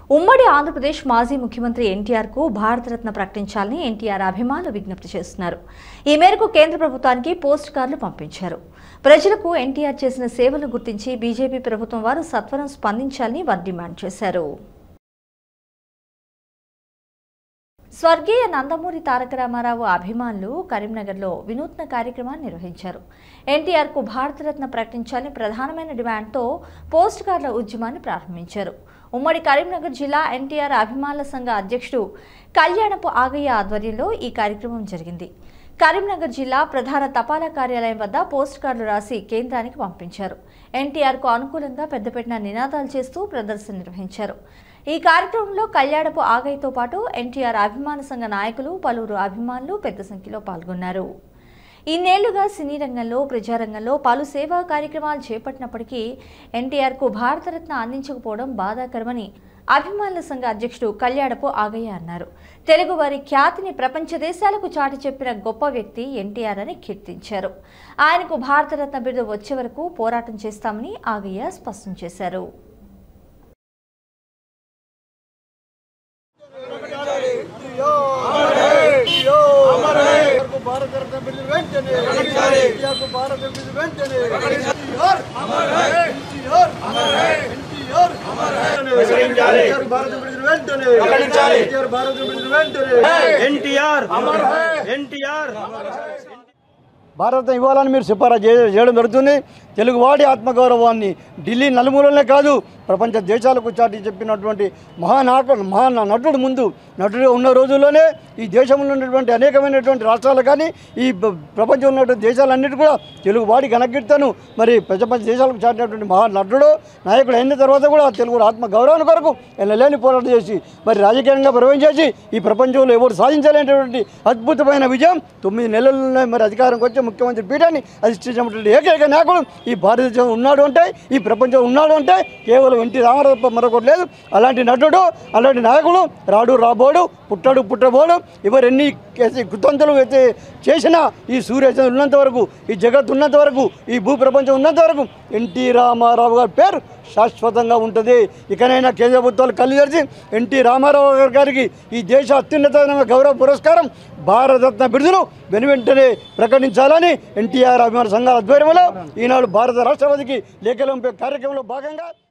ఉమ్మడి ఆంధ్రప్రదేశ్ మాజీ ముఖ్యమంత్రి ఎన్టీఆర్కు భారతరత్న ప్రకటించాలని ఎన్టీఆర్ అభిమానులు విజ్ఞప్తి చేస్తున్నారు ఈ మేరకు కేంద్ర ప్రభుత్వానికి పోస్ట్ కార్డులు పంపించారు ప్రజలకు ఎన్టీఆర్ చేసిన సేవలు గుర్తించి బీజేపీ ప్రభుత్వం వారు సత్వరం స్పందించాలని వారు డిమాండ్ చేశారు స్వర్గీయ నందమూరి తారక రామారావు అభిమానులు కరీంనగర్లో వినూత్న కార్యక్రమాన్ని నిర్వహించారు ఎన్టీఆర్కు భారతరత్న ప్రకటించాలని ప్రధానమైన డిమాండ్తో పోస్ట్ కార్డుల ఉద్యమాన్ని ప్రారంభించారు ఉమ్మడి కరీంనగర్ జిల్లా ఎన్టీఆర్ అభిమానుల సంఘ అధ్యక్షుడు కళ్యాణపు ఆగయ్య ఆధ్వర్యంలో ఈ కార్యక్రమం జరిగింది కరీంనగర్ జిల్లా ప్రధాన తపాలా కార్యాలయం వద్ద పోస్ట్ కార్డులు రాసి కేంద్రానికి పంపించారు ఎన్టీఆర్కు అనుకూలంగా పెద్దపెట్టిన నినాదాలు చేస్తూ ప్రదర్శన నిర్వహించారు ఈ కార్యక్రమంలో కళ్యాణపు ఆగయ్యతో పాటు ఎన్టీఆర్ అభిమాన సంఘ నాయకులు పలువురు అభిమానులు పెద్ద సంఖ్యలో పాల్గొన్నారు ఇన్నేళ్లుగా సినీ రంగంలో ప్రజారంగంలో పలు సేవా కార్యక్రమాలు చేపట్టినప్పటికీ ఎన్టీఆర్కు భారతరత్న అందించకపోవడం బాధాకరమని అభిమానుల సంఘ అధ్యక్షుడు కళ్యాణపు ఆగయ్య అన్నారు తెలుగువారి ఖ్యాతిని ప్రపంచ దేశాలకు చాటి చెప్పిన గొప్ప వ్యక్తి ఎన్టీఆర్ అని కీర్తించారు ఆయనకు భారతరత్న బిరుదు వచ్చే వరకు పోరాటం చేస్తామని ఆగయ్య స్పష్టం చేశారు భారతరత్న బిల్లు వెంటనే ఇండియాకు భారత బిల్లు వెంటనే ఎన్టీఆర్ ఎన్టీఆర్ ఎన్టీఆర్ ఎన్టీఆర్ భారత బిల్లు వెంటనే ఎన్టీఆర్ భారత బిల్లు వెంటనే ఎన్టీఆర్ ఎన్టీఆర్ భారతం ఇవ్వాలని మీరు సిఫారసు చే- చేయడం జరుగుతుంది తెలుగువాడి ఆత్మగౌరవాన్ని ఢిల్లీ నలుమూలనే కాదు ప్రపంచ దేశాలకు చాటి చెప్పినటువంటి మహానాట మహా నటుడు ముందు నటుడు ఉన్న రోజుల్లోనే ఈ దేశంలో ఉన్నటువంటి అనేకమైనటువంటి రాష్ట్రాలు కానీ ఈ ప్ర- ప్రపంచంలో ఉన్నటువంటి దేశాలన్నిటి కూడా తెలుగువాడి ఘనకీర్తను మరి ప్రపంచ దేశాలకు చాటినటువంటి మహా నటుడు నాయకుడు అయిన తర్వాత కూడా తెలుగు ఆత్మ గౌరవం కొరకు ఎనలేని పోరాటం చేసి మరి రాజకీయంగా ప్రవేశించేసి ఈ ప్రపంచంలో ఎవరు సాధించలేనటువంటి అద్భుతమైన విజయం తొమ్మిది నెలల్లోనే మరి అధికారంకి వచ్చి ముఖ్యమంత్రి పీఠాన్ని అధిష్ఠించినటువంటి ఏకైక నాయకుడు ఈ భారతదేశం ఉన్నాడు అంటే ఈ ప్రపంచం ఉన్నాడు అంటే కేవలం ఎన్టీ రామారావు తప్ప మరొకటి లేదు అలాంటి నటుడు అలాంటి నాయకుడు రాడు రాబోడు పుట్టడు పుట్టబోడు ఎవరెన్ని కేసి కుతంతులు అయితే చేసినా ఈ సూర్యచంద్రుడు ఉన్నంత వరకు ఈ జగత్ ఉన్నంత వరకు ఈ భూ ప్రపంచం ఉన్నంత వరకు ఎన్టీ రామారావు గారి పేరు శాశ్వతంగా ఉంటుంది ఇకనైనా కేంద్ర ప్రభుత్వాలు కళ్ళు తెరిచి ఎన్టీ రామారావు గారి గారికి ఈ దేశ అత్యున్నతమైన గౌరవ పురస్కారం భారతరత్న బిరుదును వెనువెంటనే ప్రకటించాలని ఎన్టీఆర్ అభిమాన సంఘాల ఆధ్వర్యంలో ఈనాడు భారత రాష్ట్రపతికి లేఖలు పంపే కార్యక్రమంలో భాగంగా